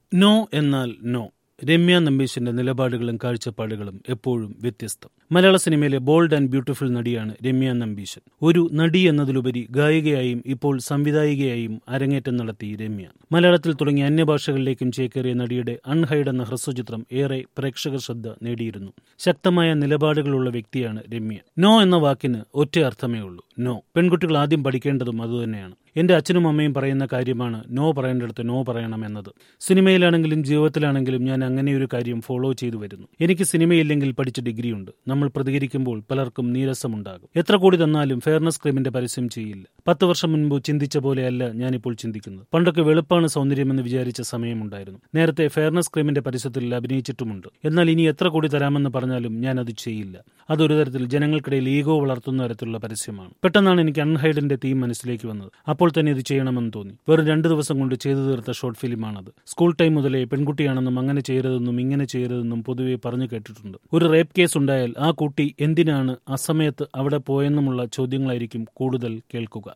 no എന്നാൽ no Ramya നമ്പീശന്റെ നിലപാടുകളും കാഴ്ചപ്പാടുകളും എപ്പോഴും വ്യത്യസ്തം മലയാള സിനിമയിലെ ബോൾഡ് ആൻഡ് ബ്യൂട്ടിഫുൾ നടിയാണ് രമ്യ നമ്പീശൻ ഒരു നടി എന്നതിലുപരി ഗായികയായും ഇപ്പോൾ സംവിധായികയായും അരങ്ങേറ്റം നടത്തി രമ്യ മലയാളത്തിൽ തുടങ്ങിയ അന്യഭാഷകളിലേക്കും ചേക്കേറിയ നടിയുടെ അൺഹൈഡ് എന്ന ഹ്രസ്വചിത്രം ഏറെ പ്രേക്ഷക ശ്രദ്ധ നേടിയിരുന്നു ശക്തമായ നിലപാടുകളുള്ള വ്യക്തിയാണ് രമ്യ നോ എന്ന വാക്കിന് ഒറ്റ അർത്ഥമേ ഉള്ളൂ നോ പെൺകുട്ടികൾ ആദ്യം പഠിക്കേണ്ടതും അതുതന്നെയാണ് എന്റെ അച്ഛനും അമ്മയും പറയുന്ന കാര്യമാണ് നോ പറയേണ്ടടുത്ത് നോ പറയണം എന്നത് സിനിമയിലാണെങ്കിലും ജീവിതത്തിലാണെങ്കിലും ഞാൻ അങ്ങനെ ഒരു കാര്യം ഫോളോ ചെയ്തു വരുന്നു എനിക്ക് സിനിമയില്ലെങ്കിൽ പഠിച്ച ഡിഗ്രിയുണ്ട് നമ്മൾ പ്രതികരിക്കുമ്പോൾ പലർക്കും നീരസമുണ്ടാകും എത്ര കൂടി തന്നാലും ഫെയർനെസ് ക്രീമിന്റെ പരസ്യം ചെയ്യില്ല പത്ത് വർഷം മുൻപ് ചിന്തിച്ച പോലെയല്ല ഞാനിപ്പോൾ ചിന്തിക്കുന്നത് പണ്ടൊക്കെ വെളുപ്പാണ് സൗന്ദര്യമെന്ന് വിചാരിച്ച സമയമുണ്ടായിരുന്നു നേരത്തെ ഫെയർനെസ് ക്രീമിന്റെ പരസ്യത്തിൽ അഭിനയിച്ചിട്ടുമുണ്ട് എന്നാൽ ഇനി എത്ര കൂടി തരാമെന്ന് പറഞ്ഞാലും ഞാൻ അത് ചെയ്യില്ല അതൊരു തരത്തിൽ ജനങ്ങൾക്കിടയിൽ ഈഗോ വളർത്തുന്ന തരത്തിലുള്ള പരസ്യമാണ് പെട്ടെന്നാണ് എനിക്ക് അൺഹൈഡിന്റെ തീം മനസ്സിലേക്ക് വന്നത് അപ്പോൾ തന്നെ ഇത് ചെയ്യണമെന്ന് തോന്നി വെറും രണ്ട് ദിവസം കൊണ്ട് ചെയ്തു തീർത്ത ഷോർട്ട് ഫിലിമാണത് സ്കൂൾ ടൈം മുതലേ പെൺകുട്ടിയാണെന്നും അങ്ങനെ ചെയ്യരുതെന്നും ഇങ്ങനെ ചെയ്യരുതെന്നും പൊതുവെ പറഞ്ഞു കേട്ടിട്ടുണ്ട് ഒരു റേപ്പ് കേസ് ഉണ്ടായാൽ ആ കുട്ടി എന്തിനാണ് അസമയത്ത് അവിടെ പോയെന്നുമുള്ള ചോദ്യങ്ങളായിരിക്കും കൂടുതൽ കേൾക്കുക